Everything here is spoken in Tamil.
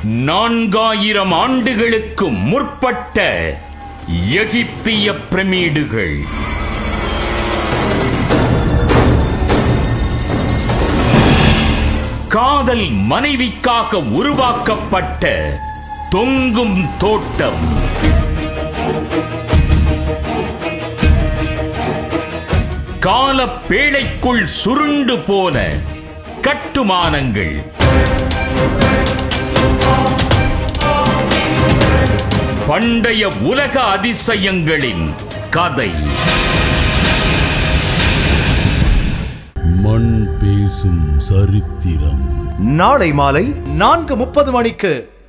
நான்காயிரம் ஆண்டுகளுக்கு முற்பட்ட எகிப்திய பிரமிடுகள் காதல் மனைவிக்காக உருவாக்கப்பட்ட தொங்கும் தோட்டம் கால பேழைக்குள் சுருண்டு போன கட்டுமானங்கள் பண்டைய உலக அதிசயங்களின் கதை மண் பேசும் சரித்திரம் நாளை மாலை நான்கு முப்பது மணிக்கு